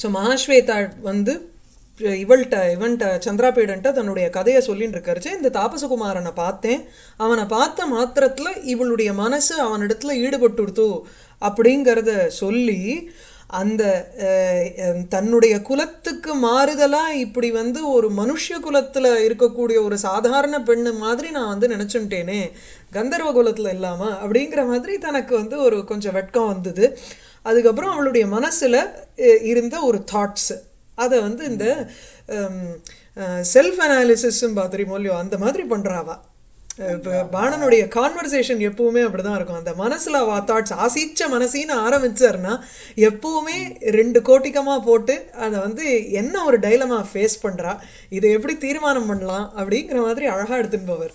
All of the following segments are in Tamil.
ஸோ மகாஸ்வேதா வந்து இவள்கிட்ட இவன்ட்ட சந்திராபீடன்ட்ட தன்னுடைய கதையை சொல்லிட்டு இருக்காருச்சு இந்த தாபசகுமாரனை பார்த்தேன் அவனை பார்த்த மாத்திரத்துல இவளுடைய மனசு அவனிடத்துல ஈடுபட்டுடுத்து அப்படிங்கிறத சொல்லி அந்த அஹ், அஹ், தன்னுடைய குலத்துக்கு மாறுதலா இப்படி வந்து ஒரு மனுஷ குலத்துல இருக்கக்கூடிய ஒரு சாதாரண பெண்ணு மாதிரி நான் வந்து நினைச்சுட்டேனே கந்தர்வ குலத்துல இல்லாம அப்படிங்கிற மாதிரி தனக்கு வந்து ஒரு கொஞ்சம் வெட்கம் வந்தது அதுக்கப்புறம் அவளுடைய மனசுல அஹ், இருந்த ஒரு தாட்ஸ் அதை வந்து இந்த செல்ஃப் அனாலிசிஸும் தெரியுமோ இல்லையோ அந்த மாதிரி பண்றாவா அஹ் இப்ப பாணனுடைய கான்வர்சேஷன் எப்பவுமே அப்படிதான் இருக்கும் அந்த மனசுல அவ தாட்ஸ் ஆசிச்ச மனசின்னு ஆரம்பிச்சாருன்னா எப்பவுமே ரெண்டு கோட்டிக்கமா போட்டு அதை வந்து என்ன ஒரு டைலமா ஃபேஸ் பண்றா இதை எப்படி தீர்மானம் பண்ணலாம் அப்படிங்கிற மாதிரி அழகா எடுத்துன்னு போவார்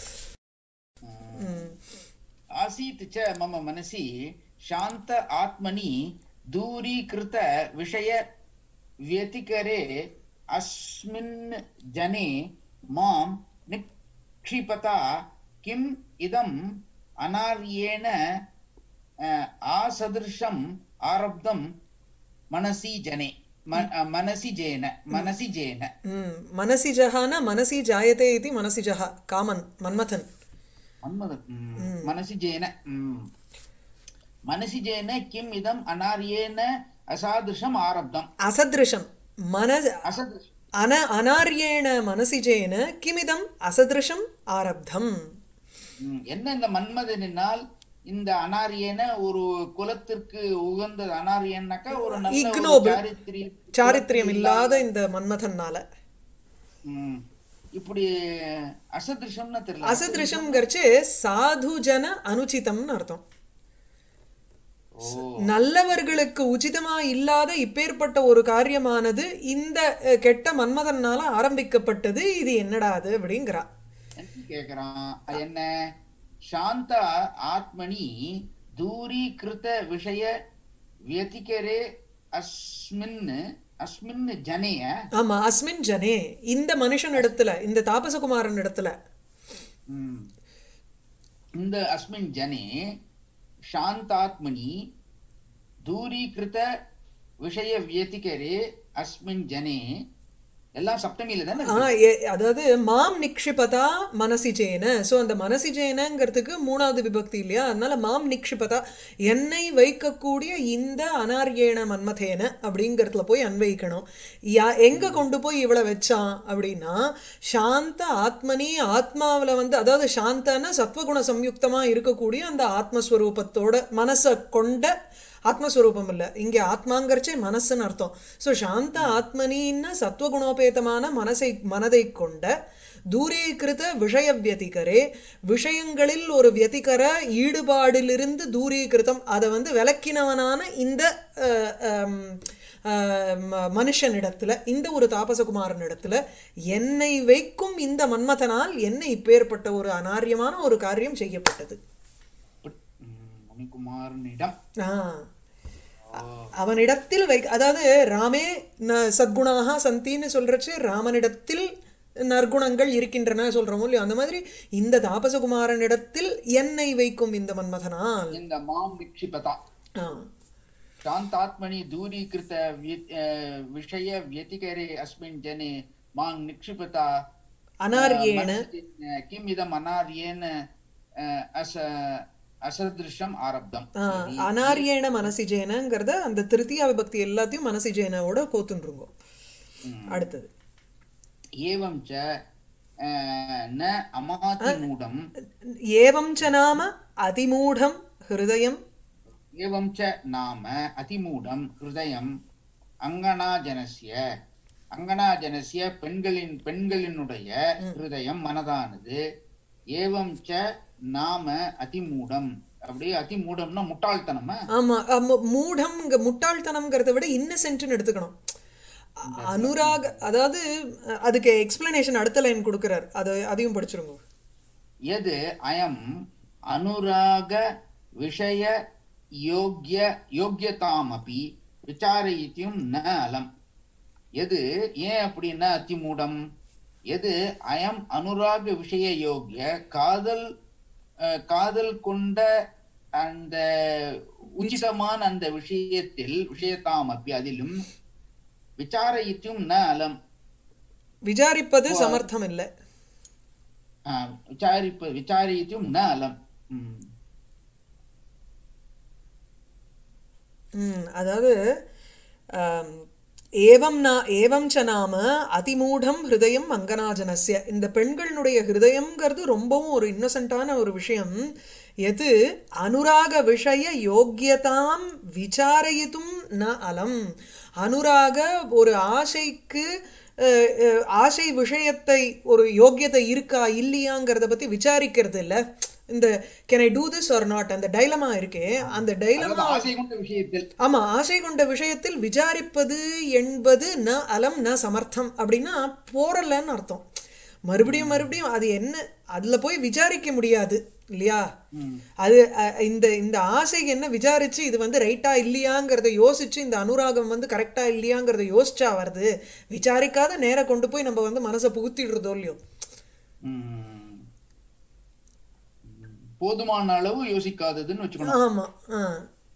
ம். आसीत् च मम मनसि शान्त आत्मनि दूरीकृत विषय व्यतिकरे अस्मिन् जने मां निक्षिपता किम् इदम् अनार्येण अ, आसदृशम् आरब्धं मनसि जने म- अ, मनसि जेन मनसि जेन ம் மனசி ஜஹான மனசி ஜாயதே இது மனசி ஜஹா காமன் மன்மதன் मन्मथ म्, मनसि जेन म्, मनसि जेन किम् इदम् अनार्येण असादृशम् आरब्धम् அசதிருஷம் மன असदृशम् அன அனார்யேண மனசிஜேன கிமிதம் அசதிருஷம் ஆரப்தம் ம், என்ன இந்த மன்மதனினால் இந்த அனாரியன ஒரு குலத்திற்கு உகந்தது அனாரியன்னாக்கா ஒரு நல்ல ஒரு Ignoble. சாரித்திரிய சாரித்திரியம் இல்லாத இந்த மன்மதன்னால ம், இப்படி அசதிருஷம்னு தெரியல அசதிருஷம்ங்கிறச்சு சாது ஜன அனுச்சிதம்னு அர்த்தம் ஓ நல்லவர்களுக்கு உச்சிதமா இல்லாத இப்பேற்பட்ட ஒரு காரியமானது இந்த அஹ், கெட்ட மன்மதன்னால ஆரம்பிக்கப்பட்டது இது என்னடா அது அப்படிங்கிறா என்ன கேக்குறான் அது என்ன சாந்த ஆத்மனி தூரீகிருத விஷய வியதிகரே அஸ்மின் அஸ்மின் ஜனேய ஆமா அஸ்மின் ஜனே இந்த மனுஷன் இடத்துல இந்த தாபசகுமாரன் இடத்துல ம். இந்த அஸ்மின் ஜனே சாந்தாத்மனி தூரீகிருத விஷய வியதிகரே அஸ்மின் ஜனே எல்லாம் சப்தமியில தானே ஆ, ஏ- அதாவது மாம் நிக்ஷிபதா மனசிஜேன சோ அந்த மனசிஜேனங்கிறதுக்கு மூணாவது விபக்தி இல்லையா அதனால மாம் நிக்ஷிபதா என்னை வைக்கக்கூடிய இந்த அனார்யேன மன்மதேன அப்படிங்கறதுல போய் அன்வைக்கணும் யா எங்க கொண்டு போய் இவளை வச்சான் அப்படின்னா சாந்த ஆத்மனி ஆத்மாவுல வந்து அதாவது சாந்தன சத்வகுண சம்யுக்தமா இருக்கக்கூடிய அந்த ஆத்மஸ்வரூபத்தோட மனசை கொண்ட ஆத்மஸ்வரூபம் இல்ல இங்க ஆத்மாங்கிறச்சே மனசுன்னு அர்த்தம் சோ சாந்த ஆத்மனின்னு சத்வகுணோபேதமான மனசை மனதை கொண்ட தூரீகிருத விஷய வியதிகரே விஷயங்களில் ஒரு வியதிகர ஈடுபாடிலிருந்து தூரீகிருதம் அதை வந்து விளக்கினவனான இந்த அஹ், ஹம், அஹ், ம- மனுஷனிடத்துல இந்த ஒரு தாபசகுமாரன் இடத்துல என்னை வைக்கும் இந்த மன்மதனால் என்ன இப்பேற்பட்ட ஒரு அனாரியமான ஒரு காரியம் செய்யப்பட்டது ம், முனிகுமாரனிடம் ஆ ஓ, அவனிடத்தில் வை அதாவது ராமே ந- சத்குணாக சந்தின்னு சொல்றச்சு ராமனிடத்தில் நற்குணங்கள் இருக்கின்றன சொல்றோமோ இல்லையோ அந்த மாதிரி இந்த தாபசகுமாரனிடத்தில் என்னை வைக்கும் இந்த மன்மதனால் இந்த மாம் நிக்ஷிபதா ஆ, शान्तात्मनि दूरीकृत व्य- अ, विषय व्यतिकरे अस्मिन् जने मां निक्षिपता அனார்யேன मनसि- किम् इदम् अनार्येण अ, अस असदृशम् आरब्धम् ஆ, அனார்யேன மனசிஜேனங்கிறத அந்த திருத்தியா விபக்தி எல்லாத்தையும் மனசிஜேனோட கோத்துருங்கோ ம். அடுத்தது एवं च अ, न अमातिमूढम् ஏவம் ச நாம அதிமூடம் ஹிருதயம் एवं च नाम अतिमूढं हृदयम् அங்கனாஜனஸ்ய அங்கனாஜனஸ்ய பெண்களின் பெண்களினுடைய ஹிருதயம் மனதானது ஏவம் ச நாம அதிமூடம் அப்படியே அதிமூடம்னா முட்டாள்தனமா ஆமா ஆமா, மூடம் முட்டாள்தனம்ங்கிறத விட இன்னசென்ட்னு எடுத்துக்கணும் அ- அனுராக அதாவது அஹ், அதுக்கு எக்ஸ்பிளனேஷன் அடுத்த லைன் கொடுக்கிறார் அது அதையும் படிச்சிருங்க எது அயம் அனுராக விஷய யோக்ய யோக்கியதாமபி விசாரயித்தியும் ந அலம் எது ஏன் அப்படின்னா அதிமூடம் எது அயம் அனுராக விஷய யோகிய காதல் அஹ், காதல் கொண்ட அந்த உச்சிதமான அந்த விஷயத்தில் விஷயத்தாம் அப்பி அதிலும் விசாரயித்தும் ந அலம் விசாரிப்பது ஓ. சமர்த்தம் இல்ல ஆ, விசாரிப்பு விசாரயித்தும் ந அலம் ம். ம், அதாவது ஆம், ஏவம் நா ஏவம் ச நாம அதிமூடம் ஹிருதயம் அங்கனாஜனஸ்ய இந்த பெண்களுடைய ஹிருதயம்ங்கிறது ரொம்பவும் ஒரு இன்னசென்ட்டான ஒரு விஷயம் எது அனுராக விஷய யோக்கியதாம் விசாரயித்தும் ந அலம் அனுராக ஒரு ஆசைக்கு அஹ், அஹ், ஆசை விஷயத்தை ஒரு யோக்கியதை இருக்கா இல்லையாங்கிறத பத்தி விசாரிக்கிறது இல்ல இந்த can I do this or not அந்த டைலமா இருக்கே அந்த அதாவது டைலமா ஆசை கொண்ட விஷயத்தில் ஆமா ஆசை கொண்ட விஷயத்தில் விசாரிப்பது என்பது ந அலம் ந சமர்த்தம் அப்படின்னா போறலன்னு அர்த்தம் மறுபடியும் மறுபடியும் அது என்ன அதுல போய் விசாரிக்க முடியாது இல்லையா ம். அது அஹ், இந்த இந்த ஆசைக்கு என்ன விசாரிச்சு இது வந்து ரைட்டா இல்லையாங்கிறத யோசிச்சு இந்த அனுராகம் வந்து கரெக்டா இல்லையாங்கிறத யோசிச்சா வருது விசாரிக்காத நேர கொண்டு போய் நம்ம வந்து மனசை புகுத்திடுறதோ இல்லையோ ம். ம். போதுமான அளவு யோசிக்காததுன்னு வச்சுக்கணும் ஆமா ஆ.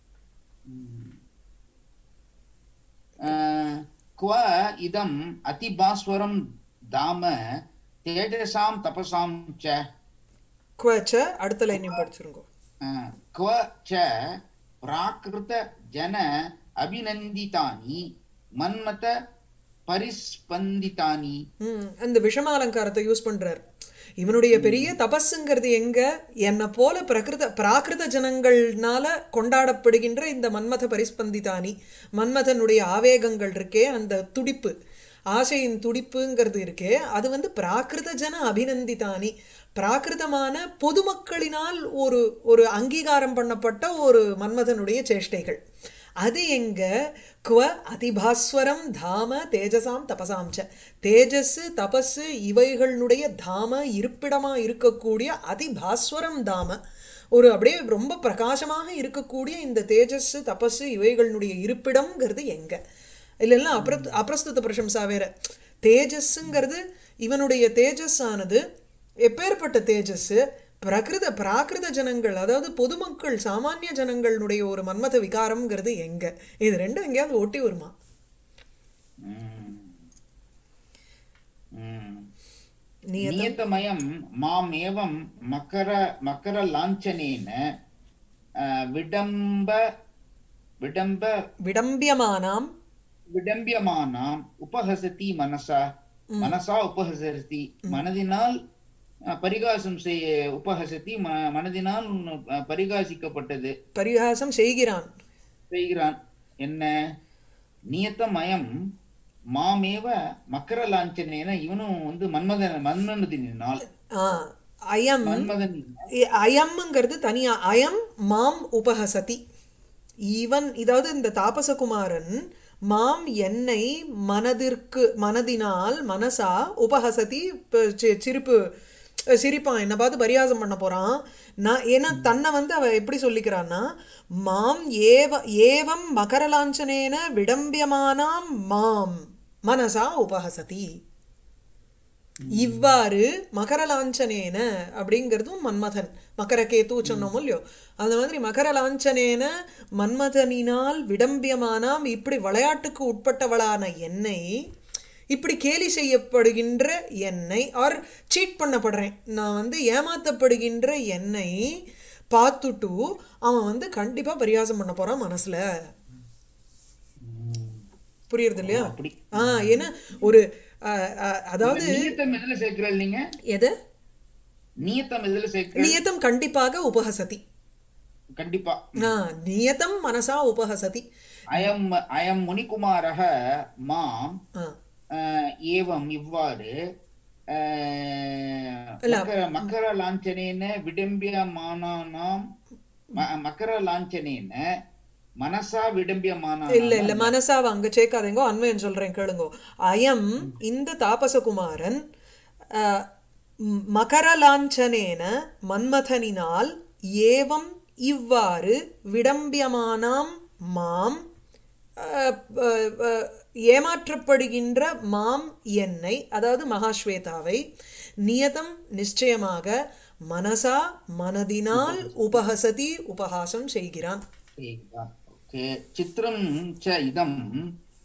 क्व इदम् अतिभास्वरं धाम तेजसां तपसां च குவச்ச அடுத்த லைனையும் படிச்சிருங்கோ क्व च प्राकृतजन अभिनन्दितानि मन्मथ परिस्पन्दितानि ம் அந்த விஷம அலங்காரத்தை யூஸ் பண்றார் இவனுடைய பெரிய தபஸுங்கிறது எங்க என்ன போல பிரகிருத பிராகிருத ஜனங்கள்னால கொண்டாடப்படுகின்ற இந்த மன்மத பரிஸ்பந்திதானி மன்மதனுடைய ஆவேகங்கள் இருக்கே அந்த துடிப்பு ஆசையின் துடிப்புங்கிறது இருக்கே அது வந்து பிராகிருத ஜன அபிநந்திதானி பிராகிருதமான பொதுமக்களினால் ஒரு ஒரு அங்கீகாரம் பண்ணப்பட்ட ஒரு மன்மதனுடைய சேஷ்டைகள் அது எங்க குவ அதிபாஸ்வரம் தாம தேஜசாம் தபசாம் ச தேஜஸ் தபஸ் இவைகளுடைய தாம இருப்பிடமா இருக்கக்கூடிய அதிபாஸ்வரம் தாம ஒரு அப்படியே ரொம்ப பிரகாசமாக இருக்கக்கூடிய இந்த தேஜஸ் தபஸ் இவைகளுடைய இருப்பிடம்ங்கிறது எங்க இல்லைன்னா அப்ர அப்ரஸ்துத பிரசம்சா வேற தேஜஸ்ங்கிறது இவனுடைய தேஜஸ் ஆனது எப்பேற்பட்ட தேஜஸ் பிரகிருத பிராகிருத ஜனங்கள் அதாவது பொதுமக்கள் சாமானிய ஜனங்களுடைய ஒரு மன்மத விகாரம்ங்கிறது எங்க இது ரெண்டும் எங்கேயாவது ஒட்டி வருமா ம். ம். நியதம் नियतमयं माम् एवं मकर मकरलाञ्छनेन अ, विडम्ब विडम्ब விடம்பியமானாம் विडम्ब्यमानाम् उपहसति मनसा मनसा उपहसति மனதினால் அ, பரிகாசம் செய்ய உபஹசதி ம- மனதினால் அ, பரிகாசிக்கப்பட்டது பரிகாசம் செய்கிறான் செய்கிறான் என்ன நியத்தமயம் மாமேவ மக்கர லாஞ்சனேன இவனும் வந்து மன்மதன் மன்மதனினால் ஆ அயம் மன்மதன் இ- அயம்ங்கிறது தனியா அயம் மாம் உபஹசதி ஈவன் இதாவது இந்த தாபசகுமாரன் மாம் என்னை மனதிற்கு மனதினால் மனசா உபஹசதி ப- சி- சிரிப்பு சிரிப்பான் என்ன பார்த்து பரியாசம் பண்ண போறான் நான் ஏன்னா தன்னை வந்து அவ எப்படி சொல்லிக்கிறான்னா மாம் ஏவ ஏவம் மகரலாஞ்சனேன விடம்பியமானாம் மாம் மனசா உபஹசதி இவ்வாறு மகரலாஞ்சனேன அப்படிங்கிறதும் மன்மதன் மகரகேது சொன்னோம் இல்லையோ அந்த மாதிரி மகரலாஞ்சனேன மன்மதனினால் விடம்பியமானாம் இப்படி விளையாட்டுக்கு உட்பட்டவளான என்னை இப்படி கேலி செய்யப்படுகின்ற என்னை ஆர் சீட் பண்ணப்படுறேன் நான் வந்து ஏமாத்தப்படுகின்ற என்னை பார்த்துட்டு அவன் வந்து கண்டிப்பா பரியாசம் பண்ண போறான் மனசுல புரியுறது இல்லையா அப்படி ஆஹ் ஏன்னா ஒரு அஹ், அஹ், அதாவது நியத்தம் எதுல சேர்க்கிறீர்கள் நீங்க எது நியத்தம் எதுல சேர்க்கிற நியதம் கண்டிப்பாக உபஹசதி கண்டிப்பா ஆஹ், நியதம் மனசா உபஹசதி அயம் அயம் முனிகுமாரக மாம் ஆஹ், அஹ், ஏவம் இவ்வாறு அஹ், இல்ல. மக்கர மக்கர லாஞ்சனேன விடம்பியமானானாம் ம- மக்கர லாஞ்சனேன மனசா விடம்பியமான இல்ல இல்ல மனசாவ அங்க சேர்க்காதீங்கோ அன்வயம் சொல்றேன் கேளுங்கோ அயம் இந்த தாபசகுமாரன் ஆஹ், ம், மகரலாஞ்சனேன மன்மதனினால் ஏவம் இவ்வாறு விடம்பியமானாம் மாம் ஆஹ், ஆஹ், ஆஹ், ஏமாற்றப்படுகின்ற மாம் என்னை அதாவது மகாஸ்வேதாவை நியதம் நிச்சயமாக மனசா மனதினால் உபஹசதி உபஹாசம் செய்கிறான் ஓகே சித்திரம் ச இதம்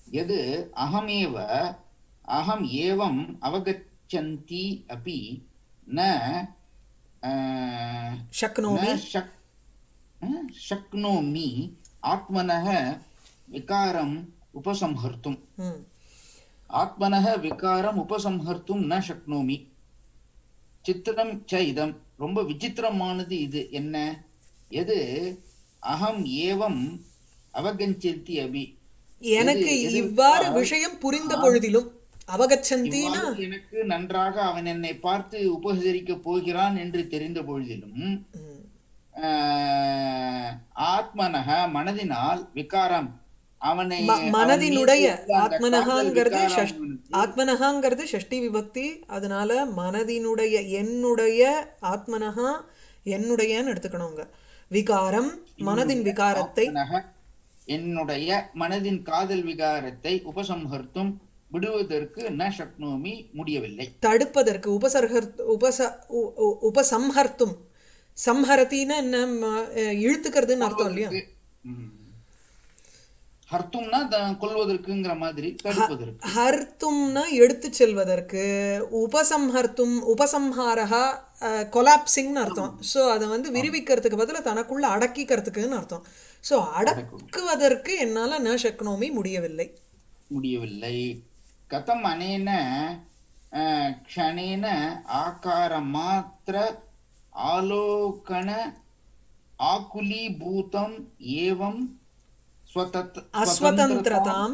यद् अहमेव अहम् एवम् अवगच्छन्ति अपि न अ, சக்னோமி न शक् अ, शक्नोमि आत्मनः विकारम् उपसंहर्तुम् ம் ஆத்மனः விகாரம் உபசம்ஹர்த்தும் ந சக்னோமி சித்திரம் ச இதம் ரொம்ப விசித்திரமானது இது என்ன எது அகம் ஏவம் அவகஞ்சந்தி அபி எனக்கு எது- எது இவ்வாறு விட்டால் விஷயம் புரிந்த பொழுதிலும் அவகச்சந்தினா இவ்வாறு எனக்கு நன்றாக அவன் என்னை பார்த்து உபசரிக்க போகிறான் என்று தெரிந்த பொழுதிலும் ம், ஆஹ், ஆத்மனக மனதினால் விகாரம் அவனை ம- அவன் மனதினுடைய மீது உள்ள அந்த காதல் ஆத்மனகாங்கிறது விகாரம் ஷஷ்- அவனுக்கு ஆத்மனகாங்கிறது ஷஷ்டி விபக்தி அதனால மனதினுடைய என்னுடைய ஆத்மனகா என்னுடையன்னு எடுத்துக்கணுங்க விகாரம் மனதின் விகாரத்தை ஆத்மனக என்னுடைய மனதின் காதல் விகாரத்தை உபசம்ஹர்த்தும் விடுவதற்கு ந சக்னோமி முடியவில்லை தடுப்பதற்கு உபசர்கர் உபச உ- உ- உபசம்ஹர்த்தும் சம்ஹரத்தின்னு நம்ம அஹ், இழுத்துக்கிறதுன்னு அர்த்தம் இல்லையா ம். ஹர்த்தும்னா த- கொல்வதற்குங்கிற மாதிரி தடுப்பதற்கு ஹர்த்தும்னா எடுத்து செல்வதற்கு உபசம்ஹர்த்தும் உபசம்ஹாரஹா கொலாப்சிங்னு அர்த்தம் சோ அதை வந்து விரிவிக்கிறதுக்கு பதிலா தனக்குள்ள அடக்கிக்கிறதுக்குன்னு அர்த்தம் சோ அடக்குவதற்கு என்னால ந சக்னோமி முடியவில்லை முடியவில்லை கதம் அனேன அஹ், க்ஷணேன ஆகார மாத்திர ஆலோகன ஆகுலீபூதம் ஏவம் ஸ்வதத் அஸ்வதந்திரதாம்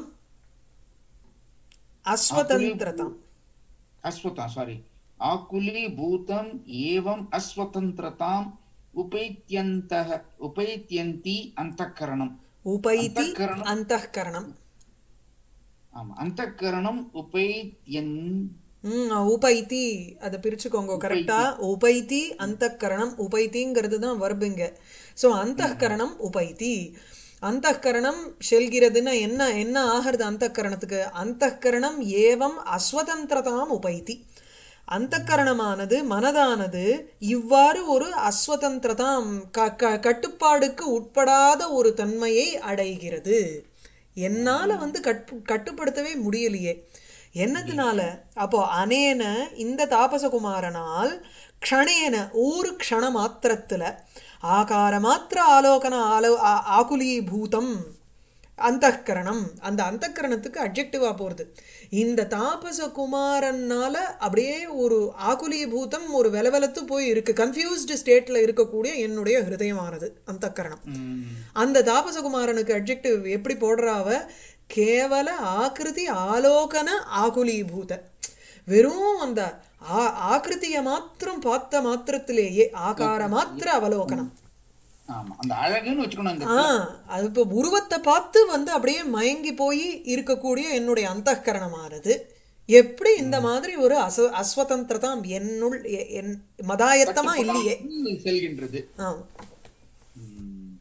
அஸ்வதந்திரதாம் அஸ்வதா சாரி ஆகுலீபூதம் ஏவம் அஸ்வதந்திரதாம் உபைத்யந்தः உபைத்யந்தி அந்தఃகரணம் உபைதி அந்தఃகரணம் அந்தఃகரணம் ஆமா அந்தఃகரணம் உபைத்யன் ம் உபைத்தி அதை பிரிச்சுக்கோங்க கரெக்டா உபைத்தி அந்தఃகரணம் உபைத்திங்கிறது தான் வர்புங்க சோ அந்தःகரணம் உபைத்தி அந்தःகரணம் செல்கிறதுன்னா என்ன என்ன ஆகிறது அந்தःகரணத்துக்கு அந்தःகரணம் ஏவம் அஸ்வதந்திரதாம் உபைத்தி அந்தःகரணமானது மனதானது இவ்வாறு ஒரு அஸ்வதந்திரதாம் க- க- கட்டுப்பாடுக்கு உட்படாத ஒரு தன்மையை அடைகிறது என்னால வந்து கட்டு கட்டுப்படுத்தவே முடியலையே என்னத்தினால அப்போ அனேன இந்த தாபசகுமாரனால் க்ஷணேன ஒரு க்ஷண மாத்திரத்துல ஆகார மாத்திர ஆலோகன ஆலோ ஆ- ஆகுலீபூதம் அந்தఃகரணம் அந்த அந்தఃகரணத்துக்கு அட்ஜெக்டிவா போறது இந்த தாபச குமாரனால அப்படியே ஒரு ஆகுலீபூதம் ஒரு வெலவெலத்து போய் இருக்கு கன்ஃபியூஸ்டு ஸ்டேட்ல இருக்கக்கூடிய என்னுடைய ஹிருதயமானது அந்தఃகரணம் ம், அந்த தாபசகுமாரனுக்கு அட்ஜெக்டிவ் எப்படி போடுறாவ கேவல ஆக்கிருதி ஆலோகன ஆகுலீபூத வெறும் அந்த ஆ- ஆக்கிருதிய மாத்திரம் பார்த்த மாத்திரத்திலேயே ஆகார மாத்திர அவலோகனம் ஆமா அந்த அழகுன்னு வச்சுக்கணும் இந்த ஆஹ் அது இப்ப உருவத்தை பார்த்து வந்து அப்படியே மயங்கி போய் இருக்கக்கூடிய என்னுடைய அந்தःகரணமானது எப்படி இந்த மாதிரி ஒரு அச அஸ்வதந்திரதாம் என்னுள் எ- என் மதாயத்தமா இல்லையே கட்டுப்படாமல் செல்கின்றது ஆமா ம்.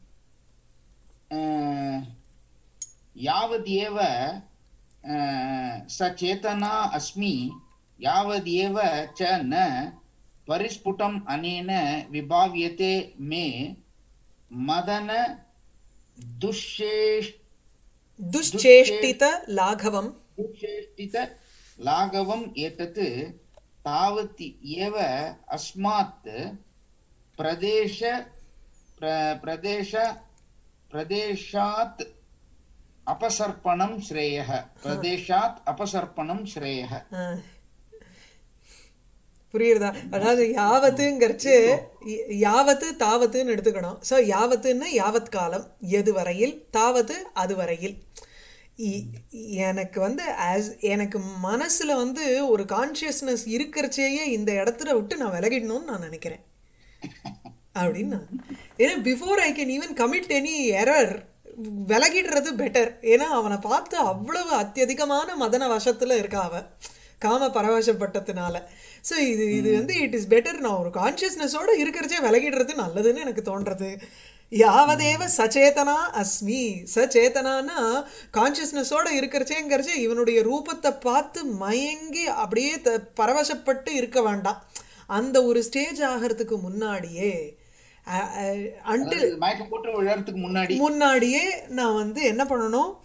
அஹ், யாவதேவ அஹ், சச்சேதனா அஸ்மி யாவதேவ ச ந பரிஸ்புடம் அனேன விபாவியதே மே மதன துஷேஷ் துஷ்சேஷ்டித லாഘவம் दुःखेष्टित लाघवम् एतत् तावत् एव अस्मात् प्रदेश प्र- प्रदेश प्रदेशात् अपसर्पणं श्रेयः प्रदेशात् अपसर्पणं श्रेयः ஆஹ். புரியுறதா அதாவது யாவத்துங்கிறச்சு ய- யாவத்து தாவத்துன்னு எடுத்துக்கணும் சோ யாவத்துன்னா யாவத் காலம் எது வரையில் தாவத்து அது வரையில் இ- எனக்கு வந்து as எனக்கு மனசுல வந்து ஒரு கான்சியஸ்னஸ் இருக்கிறச்சேயே இந்த இடத்துல விட்டு நான் விலகிடணும்னு நான் நினைக்கிறேன் அப்படின்னு நான். ஏன்னா before I can even commit any error விலகிடுறது பெட்டர் ஏன்னா அவனை பார்த்து அவ்வளவு அத்தியதிகமான மதன வசத்துல இருக்கா அவ காம பரவசப்பட்டதுனால சோ இது இது வந்து இட் இஸ் பெட்டர் நான் ஒரு கான்சியஸ்னஸோட இருக்கிறச்சே விலகிடுறது நல்லதுன்னு எனக்கு தோன்றது யாவதேவ சச்சேதனா அஸ்மி சச்சேதனானா கான்சியஸ்னஸோட இருக்கிறச்சேங்கிறச்சே இவனுடைய ரூபத்தை பார்த்து மயங்கி அப்படியே த- பரவசப்பட்டு இருக்க வேண்டாம் அந்த ஒரு ஸ்டேஜ் ஆகிறதுக்கு முன்னாடியே அன்டில் அதாவது மயக்கம் போட்டு விழறதுக்கு முன்னாடி முன்னாடியே நான் வந்து என்ன பண்ணணும்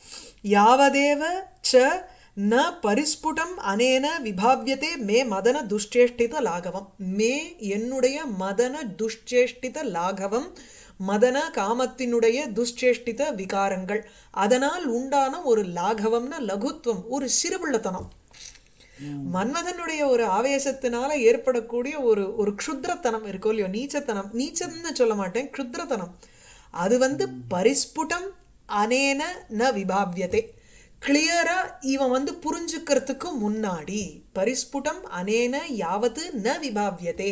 யாவதேவ ச ந பரிஸ்புடம் அனேன விபாவியதே மே மதன துஷ்சேஷ்டித லாகவம் மே என்னுடைய மதன துஷ்சேஷ்டித லாகவம் மதன காமத்தினுடைய துஷ்சேஷ்டித விகாரங்கள் அதனால் உண்டான ஒரு லாகவம்னா லகுத்துவம் ஒரு சிறுபிள்ளத்தனம் ம். மன்மதனுடைய ஒரு ஆவேசத்தினால ஏற்படக்கூடிய ஒரு ஒரு க்ஷுத்ரத்தனம் இருக்கோ இல்லையோ நீச்சத்தனம் நீச்சம்னு சொல்ல மாட்டேன் க்ஷுத்ரத்தனம் அது வந்து பரிஸ்புடம் அனேன ந விபாவியதே கிளியரா இவன் வந்து புரிஞ்சுக்கிறதுக்கு முன்னாடி பரிஸ்புடம் அனேன யாவது ந விபாவியதே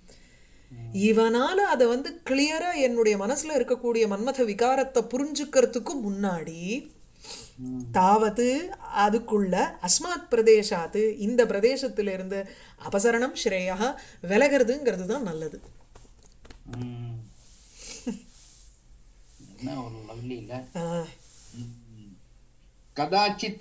இவனால அதை வந்து கிளியரா என்னுடைய மனசுல இருக்கக்கூடிய மன்மத விகாரத்தை புரிஞ்சுக்கிறதுக்கு முன்னாடி ம். தாவது அதுக்குள்ள அஸ்மாத் பிரதேசாத்து இந்த பிரதேசத்திலிருந்து அபசரணம் ஸ்ரேயா விலகிறதுங்கிறது தான் நல்லது ம். என்ன ஒரு லவ்லி இல்ல ஆஹ், ம். கதாச்சித்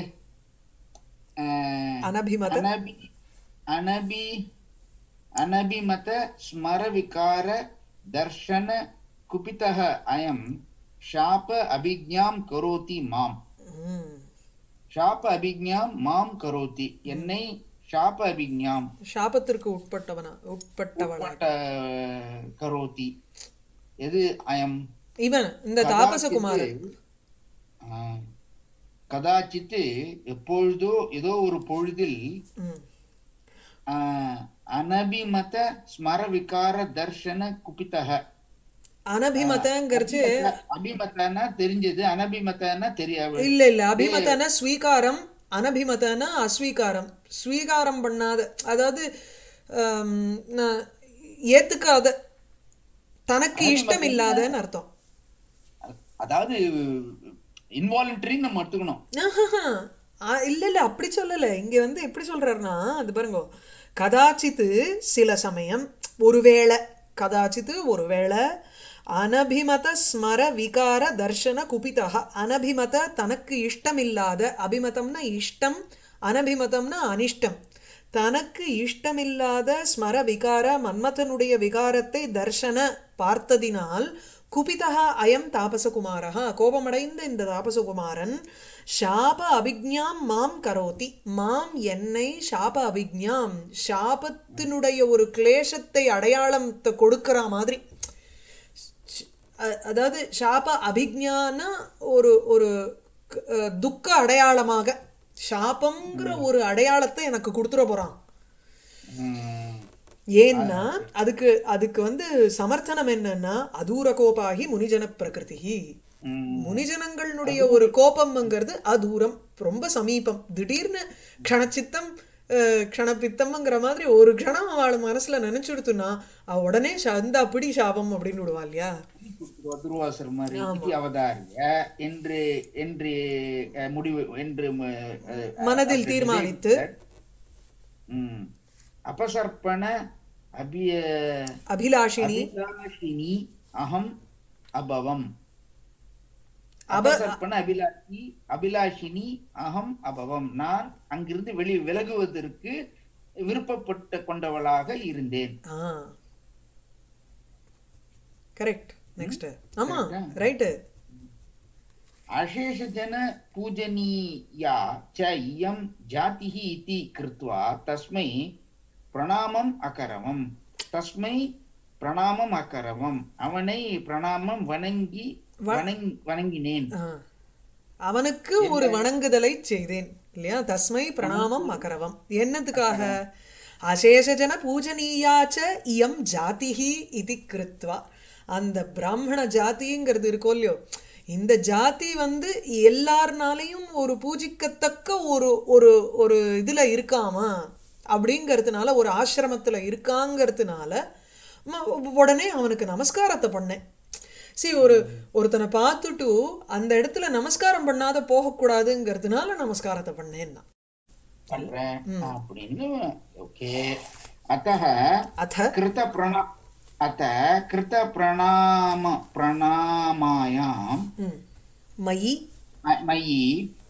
அஹ், அனபிமத அனபி அனபி அனபிமத ஸ்மர விகார தர்ஷன குபிதः அயம் ஷாப அபிஜ்ஞாம் கரோதி மாம் ம். ஷாப அபிஜ்ஞாம் மாம் கரோதி என்னை ஷாப அபிஜ்ஞாம் சாபத்திற்கு உட்பட்டவனா உட்பட்டவளா உட்பட்ட கரோதி எது அயம் இவன் இந்த தாபசகுமாரன் ஆ, கதாச்சித்து எப்பொழுதோ ஏதோ ஒரு பொழுதில் ம். ஆ, அனபிமத ஸ்மர விகார தர்ஷன குபிதக அனபிமதங்கிறச்சு அபிமத்தனா தெரிஞ்சது அனபிமத்தனா தெரியாது இல்ல இல்ல அபிமதன ஸ்வீகாரம் அனபிமதன அஸ்வீகாரம் ஸ்வீகாரம் பண்ணாத அதாவது ஆம், ந- ஏத்துக்காத தனக்கு இஷ்டம் இல்லாதன்னு அர்த்தம் அதாவது இன்வாலண்டரி நம்ம எடுத்துக்கணும் ஆஹாஹா. ஆ, இல்ல இல்ல அப்படி சொல்லல இங்க வந்து எப்படி சொல்றாருன்னா அது பாருங்க கதாச்சித்து சில சமயம் ஒருவேளை கதாச்சித்து ஒருவேளை அனபிமத ஸ்மர விகார தர்ஷன குபிதக அனபிமத தனக்கு இஷ்டமில்லாத அபிமதம்னா இஷ்டம் அனபிமதம்னா அனிஷ்டம் தனக்கு இஷ்டமில்லாத ஸ்மர விகார மன்மதனுடைய விகாரத்தை தர்ஷன பார்த்ததினால் குபிதா அயம் தாபசகுமாரா கோபமடைந்த இந்த தாபசகுமாரன் சாப அபிஜ்ஞாம் மாம் கரோதி மாம் என்னை சாப அபிஜ்ஞாம் சாபத்தினுடைய ஒரு கிளேசத்தை அடையாளத்தை கொடுக்கிற மாதிரி அ- அதாவது சாப அபிஜ்ஞான ஒரு ஒரு க- அஹ் துக்க அடையாளமாக சாபம்ங்கிற ஒரு அடையாளத்தை எனக்கு கொடுத்துட போறான் உம், ஏன்னா அதுக்கு அதுக்கு வந்து சமர்த்தனம் என்னன்னா அதூர கோபாகி முனிஜன பிரகிருதி உம், முனிஜனங்களுடைய ஒரு கோபம்ங்கிறது அதூரம் ரொம்ப சமீபம் திடீர்னு க்ஷணச்சித்தம் அஹ், க்ஷணபித்தம்ங்கிற மாதிரி ஒரு க்ஷணம் அவள் மனசுல நினைச்சுடுத்துனா அவ உடனே சந்தா பிடி சாபம் அப்படின்னு விடுவா இல்லையா துர்வாசர் மாதிரி ஆமா. இதி அவதாரிய என்று என்று அஹ், முடிவு என்று ம- அஹ், மனதில் அப்படி தீர்மானித்து. உம், அபசர்ப்பண அபிய அபிலாஷினி அபிலாஷினி அகம் அபவம் அப அபசர்ப்பண அபிலாஷி அபிலாஷினி அகம் அபவம் நான் அங்கிருந்து வெளி விலகுவதற்கு விருப்பப்பட்டு கொண்டவளாக இருந்தேன் ஆ கரெக்ட் நெக்ஸ்ட் ஆமா Correct ஆ? ரைட்டு अशेषजन पूजनीया च इयं जातिः इति कृत्वा तस्मै பிரணாமம் அகரவம் தஸ்மை பிரணாமம் அகரவம் அவனை பிரணாமம் வணங்கி வ- வணங் வணங்கினேன் ஆ. அவனுக்கு ஒரு வணங்குதலை செய்தேன் இல்லையா தஸ்மை பிரணாமம் அகரவம் என்னத்துக்காக அசேஷஜன பூஜனீயாச்ச இயம் ஜாதிஹி இது கிருத்வா அந்த பிராமண ஜாதிங்கிறது இருக்கோ இல்லையோ இந்த ஜாதி வந்து எல்லார்னாலையும் ஒரு பூஜிக்கத்தக்க ஒரு ஒரு ஒரு இதுல இருக்காமா அப்படிங்கறதுனால ஒரு ஆசிரமத்துல இருக்காங்கிறதுனால ம- உடனே அவனுக்கு நமஸ்காரத்தை பண்ணேன் see ஒரு ஒருத்தனை பார்த்துட்டு அந்த இடத்துல நமஸ்காரம் பண்ணாத போகக்கூடாதுங்கிறதுனால நமஸ்காரத்தை பண்ணேன்னா பண்றேன் ம். அப்படின்னு ஓகே அத்தः அத कृत प्रणा अत कृत प्रणाम प्रणामायां ம், மயி म- मयि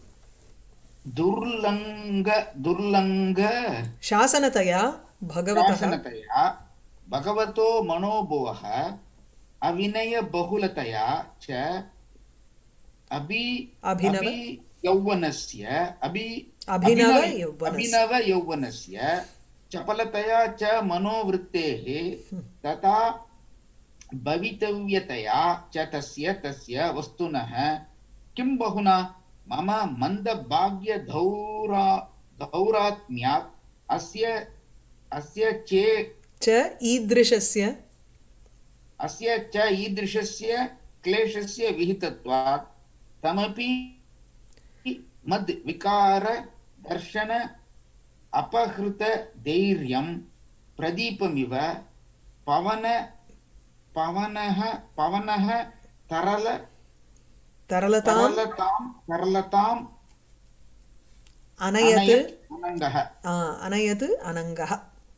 दुर्लङ्ग दुर्लङ्ग சாசனத்தையா பகவதः शासनतया भगवतो मनोभुवः अविनयबहुलतया च अभि அபிநவ अभि यौवनस्य अभि அபினவ अभिनव யௌவனஸ் अभिनव यौवनस्य चपलतया च मनोवृत्तेः तथा भवितव्यतया च तस्य तस्य वस्तुनः किं बहुना मम मन्दभाग्यधौरा धौरात्म्यात् अस्य अस्य चे ச ஈத்ருஷஸ்ய अस्य च ईदृशस्य क्लेशस्य विहितत्वात् तमपि मद् विकार दर्शन अपहृत धैर्यं प्रदीपमिव पवन पवनः पवनः तरल தரலதாம் तरलतां तरलतां அனயது अनयत् अनङ्गः ஆ, அனயது அனங்கः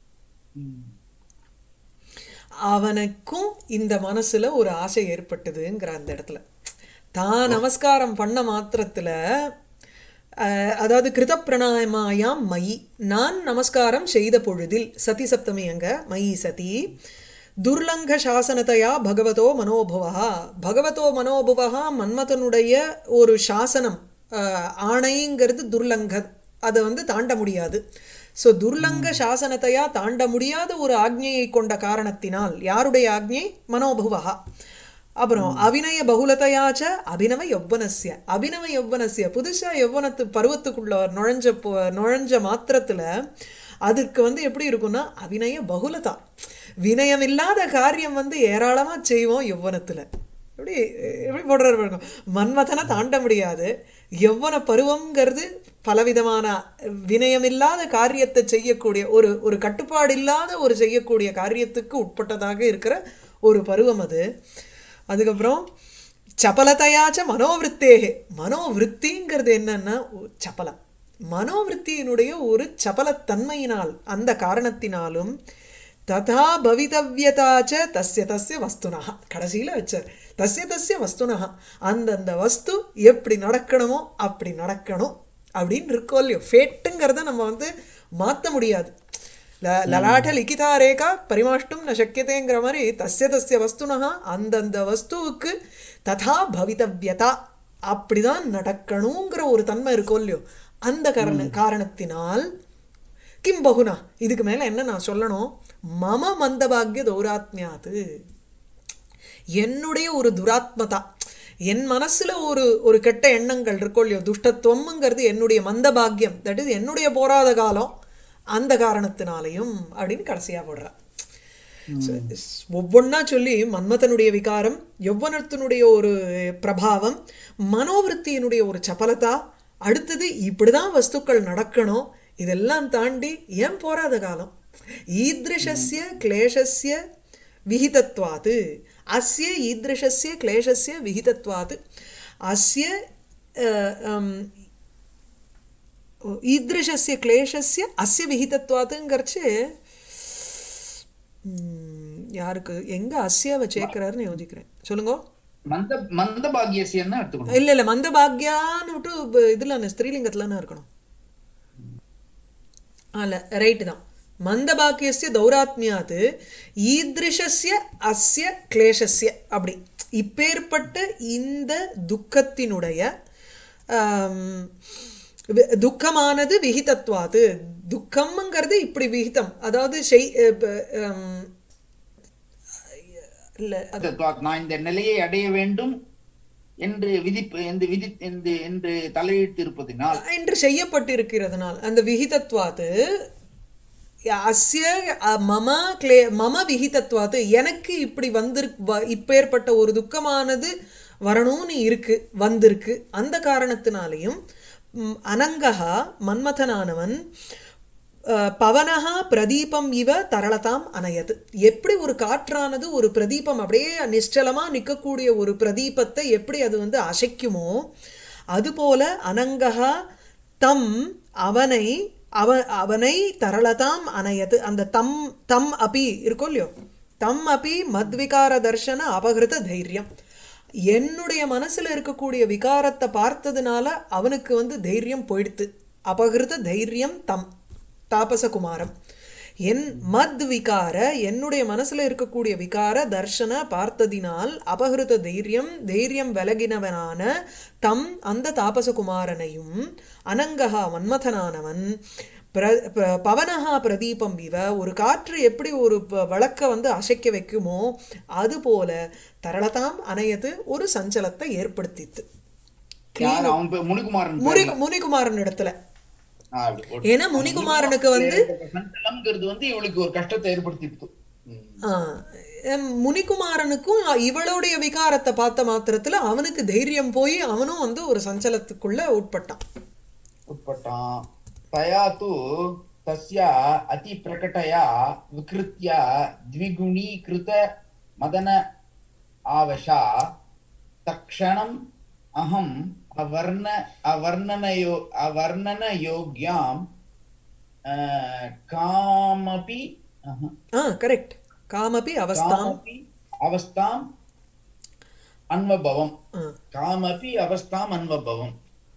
அவனுக்கும் இந்த மனசுல ஒரு ஆசை ஏற்பட்டதுங்கிற அந்த இடத்துல தான் நமஸ்காரம் பண்ண மாத்திரத்துல அஹ், அதாவது கிருத பிரணாயமாயாம் மயி நான் நமஸ்காரம் செய்த பொழுதில் சதி சப்தமி அங்க மயி சதி துர்லங்க சாசனத்தையா பகவதோ மனோபவா பகவதோ மனோபவா மன்மதனுடைய ஒரு சாசனம் அஹ், ஆணைங்கிறது துர்லங்க அதை வந்து தாண்ட முடியாது சோ துர்லங்க சாசனத்தையா தாண்ட முடியாத ஒரு ஆக்ஞையை கொண்ட காரணத்தினால் யாருடைய ஆக்ஞை மனோபுவா அப்புறம் அபிநய பகுலதையாச்ச அபினவ யௌவனஸ்ய அபினவ யௌவனஸ்ய புதுசா யௌவனத்து பருவத்துக்குள்ள நுழைஞ்ச போ- நுழைஞ்ச மாத்திரத்துல அதுக்கு வந்து எப்படி இருக்கும்னா அபிநய பகுலதா வினயம் இல்லாத காரியம் வந்து ஏராளமா செய்வோம் யௌவனத்துல எப்படி எப்படி போடுறாரு பாருங்க மன்மதனை தாண்ட முடியாது யௌவன பருவம்ங்கிறது பலவிதமான வினயமில்லாத காரியத்தை செய்யக்கூடிய ஒரு ஒரு கட்டுப்பாடு இல்லாத ஒரு செய்யக்கூடிய காரியத்துக்கு உட்பட்டதாக இருக்கிற ஒரு பருவம் அது அதுக்கப்புறம் சபலதையாச்ச மனோவிருத்தேகே மனோவிருத்திங்கிறது என்னன்னா ஒ- சபலம் மனோவிருத்தியினுடைய ஒரு சபலத்தன்மையினால் அந்த காரணத்தினாலும் ததா பவிதவ்யதாச்ச தஸ்ய தஸ்ய வஸ்துனஹ கடைசியில வச்சார் தஸ்ய தஸ்ய வஸ்துனஹ அந்தந்த வஸ்து எப்படி நடக்கணுமோ அப்படி நடக்கணும் அப்படின்னு இருக்கோ இல்லையோ ஃபேட்டுங்கிறத நம்ம வந்து மாத்த முடியாது ல- லலாட்ட லிகிதா ரேகா பரிமாஷ்டும் ந சக்கியதேங்கிற மாதிரி தஸ்ய தஸ்ய வஸ்துனஹ அந்தந்த வஸ்துவுக்கு ததா பவிதவ்யதா அப்படிதான் நடக்கணுங்கிற ஒரு தன்மை இருக்கோ இல்லையோ அந்த காரண காரணத்தினால் கிம் பகுனா இதுக்கு மேல என்ன நான் சொல்லணும் மம மந்தபாகிய தௌராத்மியாது என்னுடைய ஒரு துராத்மதா என் மனசுல ஒரு ஒரு கெட்ட எண்ணங்கள் இருக்கோ இல்லையோ துஷ்டத்துவம்ங்கிறது என்னுடைய மந்தபாகியம் தட் இஸ் என்னுடைய போராத காலம் அந்த காரணத்தினாலையும் அப்படின்னு கடைசியா போடுறா ஒவ்வொன்னா சொல்லி மன்மதனுடைய விகாரம் யௌவனத்தினுடைய ஒரு பிரபாவம் மனோவிருத்தியினுடைய ஒரு சபலதா அடுத்தது இப்படிதான் வஸ்துக்கள் நடக்கணும் இதெல்லாம் தாண்டி ஏன் போராத காலம் ஈத்ருஷஸ்ய கிளேஷஸ்ய விகிதத்வாது அஸ்ய ஈத்ருஷஸ்ய கிளேஷஸ்ய விகிதத்வாது அஸ்ய அஹ், ஹம், ஈத்ருஷஸ்ய கிளேஷஸ்ய அஸ்ய விகிதத்வாதுங்கிறச்சு ம், யாருக்கு எங்க அஸ்யாவை சேர்க்கிறாருன்னு யோசிக்கிறேன் சொல்லுங்க மந்த மந்தபாகியசியன்னு எடுத்துக்கணும் இல்ல இல்ல மந்த பாக்யான்னு விட்டு ப- இதுல ஸ்திரீலிங்கத்துலன்னு இருக்கணும் அல்ல ரைட் தான் மந்தபாக்கியஸ்ய தௌராத்மியாத் ஈத்ருஷஸ்ய அஸ்ய கிளேஷஸ்ய அப்படி இப்பேற்பட்ட இந்த துக்கத்தினுடைய ஆம், வி- துக்கமானது விகிதத்வாது துக்கம்ங்கிறது இப்படி விகிதம் அதாவது செய் அஹ் ப- ஆம், இல்ல அது தத்துவாத் நான் இந்த நிலையை அடைய வேண்டும் என்று விதிப்பு என்று விதி என்று என்று தலையிட்டு இருப்பதினால் என்று செய்யப்பட்டிருக்கிறதுனால் அந்த விகிதத்வாத்து அஸ்ய அ, மம கிளே மம விகிதத்வாத்து எனக்கு இப்படி வந்திரு வ- இப்பேற்பட்ட ஒரு துக்கமானது வரணும்னு இருக்கு வந்திருக்கு அந்த காரணத்தினாலையும் ம், அனங்கஹா மன்மதனானவன் அஹ், பவனஹா பிரதீபம் இவ தரளதாம் அனயது எப்படி ஒரு காற்றானது ஒரு பிரதீபம் அப்படியே நிശ്ചலமா நிற்கக்கூடிய ஒரு பிரதீபத்தை எப்படி அது வந்து அசைக்குமோ அதுபோல அனங்கஹா தம் அவனை அவ அவனை தரளதாம் அனயது அந்த தம் தம் அபி இருக்கோ இல்லையோ தம் அபி மத்விகார தர்ஷன அபகிருத தைரியம் என்னுடைய மனசுல இருக்கக்கூடிய விகாரத்தை பார்த்ததுனால அவனுக்கு வந்து தைரியம் போயிடுத்து அபகிருத தைரியம் தம் தாபசகுமாரம் என் மத் விகார என்னுடைய மனசுல இருக்கக்கூடிய விகார தர்ஷன பார்த்ததினால் அபகிருத தைரியம் தைரியம் விலகினவனான தம் அந்த தாபசகுமாரனையும் அனங்கஹா மன்மதனானவன் பிர ப- பவனஹா பிரதீபம் இவ ஒரு காற்று எப்படி ஒரு ப- விளக்க வந்து அசைக்க வைக்குமோ அது போல தரளதாம் அணையது ஒரு சஞ்சலத்தை ஏற்படுத்தித்து யார் அவன் பேர் முனிகுமாரன் முனி பேர்ல. முனிகுமாரன் இடத்துல ஆ, அப்படி போட்டு. ஏன்னா முனிகுமாரனுக்கு வந்து சஞ்சலம்ங்கிறது வந்து இவளுக்கு ஒரு கஷ்டத்தை ஏற்படுத்திட்டு ஆ, எம், முனிகுமாரனுக்கும் இவளுடைய விகாரத்தை பார்த்த மாத்திரத்துல அவனுக்கு தைரியம் போய் அவனும் வந்து ஒரு சஞ்சலத்துக்குள்ள உட்பட்டான் உட்பட்டான் தயா தु தஸ்ய அதி பிரகடயா விகிருத்ய द्विगुणीकृत मदन आवशा तक्षणम् अहम् अवर्ण अवर्णनयो अवर्णनयोग्याम् अ, कामपि अह, ஆ கரெக்ட் காமபி அவஸ்தாம் कामपि अवस्थाम् अन्वभवम् ஆ. कामपि अवस्थाम् अन्वभवम्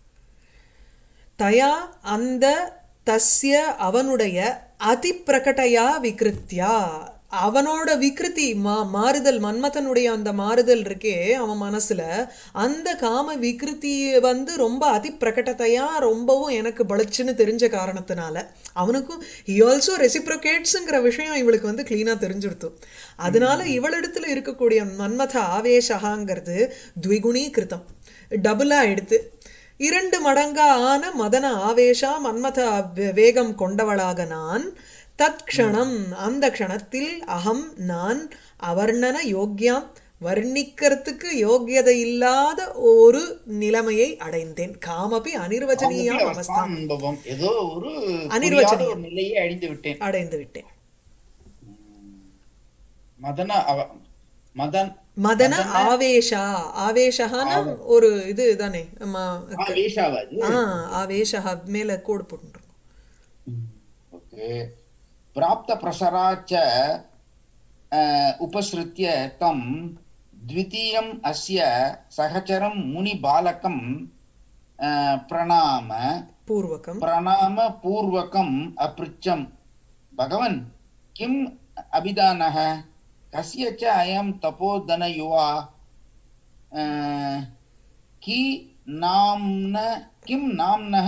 தயா அந்த தஸ்ய அவனுடைய அதி பிரகடையா விகிருத்தியா அவனோட விகிருதி மா மாறுதல் மன்மதனுடைய அந்த மாறுதல் இருக்கே அவன் மனசுல அந்த காம விகிருதி வந்து ரொம்ப அதி பிரகடத்தையா ரொம்பவும் எனக்கு பளிச்சுன்னு தெரிஞ்ச காரணத்தினால அவனுக்கும் he also ரெசிப்ரோகேட்ஸுங்கிற விஷயம் இவளுக்கு வந்து கிளீனா தெரிஞ்சிருத்து அதனால இவளிடத்துல இருக்கக்கூடிய மன்மத ஆவேசகாங்கிறது த்விகுணீகிருதம் டபுளா எடுத்து இரண்டு மடங்கா ஆன மதன ஆவேசா மன்மத வே- வேகம் கொண்டவளாக நான் தத்க்ஷணம் அந்த க்ஷணத்தில் அகம் நான் அவர்ணன யோக்கியாம் வர்ணிக்கிறதுக்கு யோக்கியதை இல்லாத ஒரு நிலைமையை அடைந்தேன் காமபி அனிர்வச்சனீயாம் காமபி அவஸ்தாம் அவஸ்தாம் அனுபவம் ஏதோ ஒரு அனிர்வச்சனீயம். புரியாத ஒரு நிலையை அடைந்து விட்டேன் அடைந்து விட்டேன் மதன அவ மதன் மதன மதன- ஆவேஷா ஆவேஷான ஒரு இது தானே ம- வேஷாவாது ஆ ஆவேஷா மேல கோடு போட்டுருக்கோம் ஓகே பிராப்த பிரசரா ச उपसृत्य तं द्वितीयम् अस्य सहचरं मुनिबालकं अ, प्रणाम பூர்வகம் प्रणामपूर्वकम् अपृच्छम् भगवन् किम् अभिधानः कस्य च अयं तपोधनयुवा अ, की नाम्न किं नाम्नः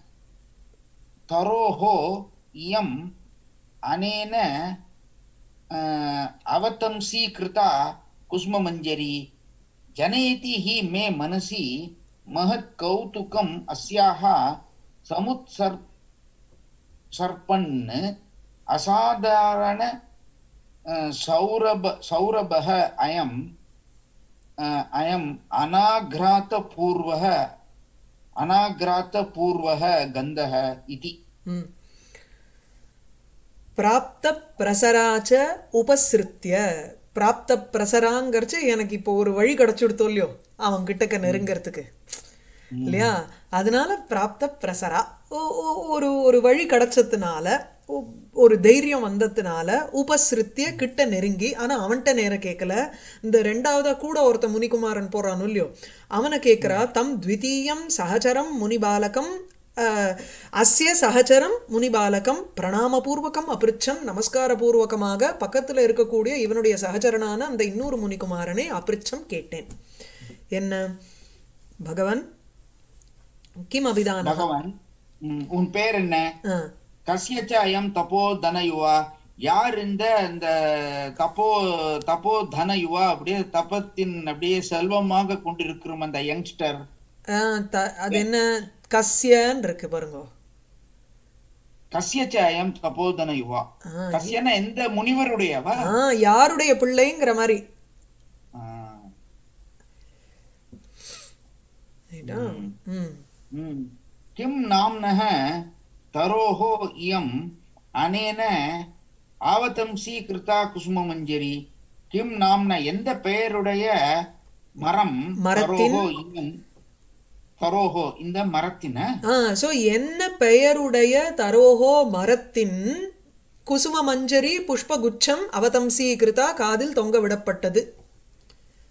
तरोः इयम् अनेन अ, अवतंसीकृता कुसुममञ्जरी जनयति हि मे मनसि महत् कौतुकम् अस्याः समुत्सर् सर्पन् असाधारण अ, सौरभ सौरभः अयम् अ, अयम् अनाघ्रातपूर्वः अनाघ्रातपूर्वः गन्धः इति ம். பிராப்த பிரசராச்ச உபசிருத்திய பிராப்த பிரசராங்கிறச்சு எனக்கு இப்போ ஒரு வழி கிடைச்சுடுத்தோ இல்லையோ அவன் கிட்டக்க நெருங்கறதுக்கு இல்லையா அதனால பிராப்த பிரசரா ஓ- ஓ- ஒரு ஒரு வழி கிடைச்சதுனால ஒ- ஒரு தைரியம் வந்ததுனால உபசிருத்திய கிட்ட நெருங்கி ஆனா அவன்கிட்ட நேரம் கேட்கல இந்த ரெண்டாவதா கூட ஒருத்த முனிகுமாரன் போறானோ இல்லையோ அவனை கேட்கிறா தம் த்விதீயம் சகச்சரம் முனிபாலகம் அஹ், அஸ்ய சகச்சரம் முனிபாலகம் பிரணாமபூர்வகம் அபிருச்சம் நமஸ்காரபூர்வகமாக பக்கத்துல இருக்கக்கூடிய இவனுடைய சகச்சரனான அந்த இன்னொரு முனிகுமாரனை அபிருச்சம் கேட்டேன் என்ன பகவன் கிம் அபிதான பகவான் ம், உன் பேர் என்ன கசியச்ச அயம் தபோ தனயுவா யார் இந்த இந்த தப்போ தப்போ தனயுவா அப்படியே தபத்தின் அப்படியே செல்வமாக கொண்டிருக்கிறோம் அந்த யங்ஸ்டர் அது என்ன கஸ்யன்னு இருக்கு பாருங்க கசியச்ச அயம் தப்போ தனயுவா ஆ, கசியன எந்த முனிவருடையவா ஆ, யாருடைய பிள்ளைங்கிற மாதிரி ஆ, ரைட்டா? ம் ம். கிம் நாம்னः தரோः இயம் அனேன ஆவதம்சி கிருதா குசுமமஞ்சரி கிம் நாம்ன எந்த பெயருடைய மரம் மரத்தின்? தரோஹோ இயம் தரோஹோ இந்த மரத்தின ஆ சோ என்ன பெயருடைய தரோஹோ மரத்தின் குசும மஞ்சரி புஷ்பகுச்சம் அவதம்சீகிருதா காதில் தொங்க விடப்பட்டது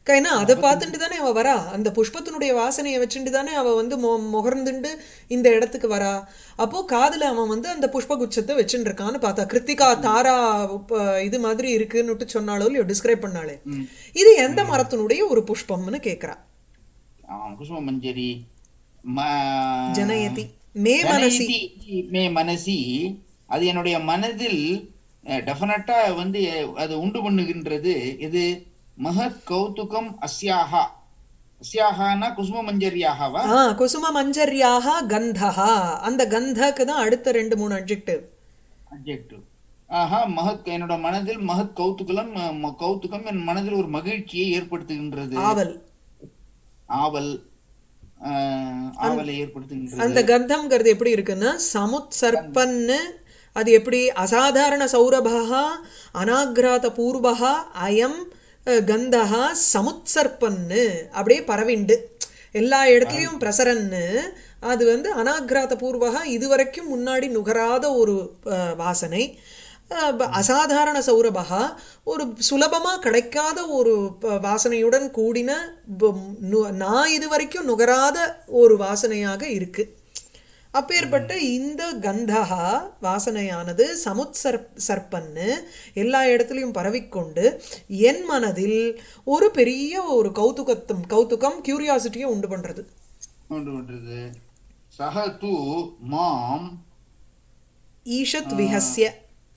ஏன்னா அதை பார்த்துட்டு தானே அவ வரா அந்த புஷ்பத்தினுடைய வாசனையை வச்சுட்டு தானே அவ வந்து மொ முகர்ந்துண்டு இந்த இடத்துக்கு வரா அப்போ காதுல அவன் வந்து அந்த புஷ்ப குச்சத்தை வச்சுட்டு இருக்கான்னு பார்த்தா கிருத்திகா தாரா ப- இது மாதிரி இருக்குன்னுட்டு சொன்னாலோ இல்லையோ டிஸ்கிரைப் பண்ணாலே ம். இது எந்த மரத்தினுடைய ஒரு புஷ்பம்னு கேக்குறா ஆம், குசும மஞ்சரி ம- ஜனயதி மே மனசி ஜனயதி மே மனசி அது என்னுடைய மனதில் டெஃபினட்டா வந்து அது உண்டு பண்ணுகின்றது இது மகத் கௌதுகம் அஸ்யாஹா அஸ்யாஹானா குசும மஞ்சரியாகவா ஆ குசும மஞ்சரியாக கந்தஹா அந்த கந்தக்கு தான் அடுத்த ரெண்டு மூணு அட்ஜெக்டிவ் அப்ஜெக்டிவ் ஆஹா மகத் என்னோட மனதில் மகத் கௌதுகம் ம- கௌதுகம் என் மனதில் ஒரு மகிழ்ச்சியை ஏற்படுத்துகின்றது ஆவல் ஆவல் ஆஹ், ஆவலை ஏற்படுத்துகின்றது அந்த கந்தம்ங்கிறது எப்படி இருக்குன்னா சமுத் சர்பன்னு அது எப்படி அசாதாரண சௌரபா அனாகிராத பூர்வகா அயம் அஹ், கந்தஹா சமுத் சர்பன்னு அப்படியே பரவிண்டு எல்லா இடத்துலயும் பிரசரன்னு அது வந்து அனாகிராத பூர்வகா இதுவரைக்கும் முன்னாடி நுகராத ஒரு அஹ், வாசனை அஹ், ப- அசாதாரண சௌரபகா ஒரு சுலபமா கிடைக்காத ஒரு ப- வாசனையுடன் கூடின ப- நு- நான் இதுவரைக்கும் நுகராத ஒரு வாசனையாக இருக்கு அப்பேற்பட்ட இந்த கந்தகா வாசனையானது சமுத் சர்ப் சர்ப்பன்னு எல்லா இடத்துலயும் பரவிக்கொண்டு என் மனதில் ஒரு பெரிய ஒரு கௌதுகத்தும் கௌதுகம் கியூரியாசிட்டியை உண்டு பண்றது கொண்டு விடுறது சக தூ மாம் ஈஷத் விஹஸ்ய